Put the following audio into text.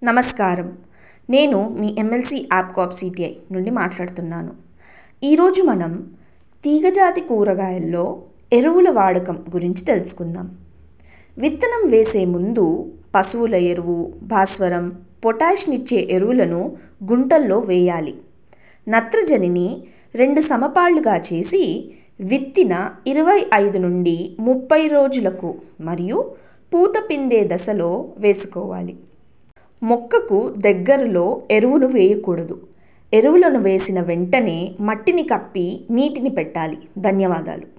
నమస్కారం నేను మీ MLC యాప్కాప్ CTI నుండి మాట్లాడుతున్నాను ఈరోజు మనం తీగజాతి కూరగాయల్లో ఎరువుల వాడకం గురించి తెలుసుకుందాం విత్తనం వేసే ముందు పశువుల ఎరువు భాస్వరం పొటాష్నిచ్చే ఎరువులను గుంటల్లో వేయాలి నత్రజనిని రెండు సమపాళ్లుగా చేసి విత్తిన ఇరవై ఐదు నుండి ముప్పై రోజులకు మరియు పూత పిందే దశలో వేసుకోవాలి మొక్కకు దగ్గరలో ఎరువును వేయకూడదు ఎరువులను వేసిన వెంటనే మట్టిని కప్పి నీటిని పెట్టాలి ధన్యవాదాలు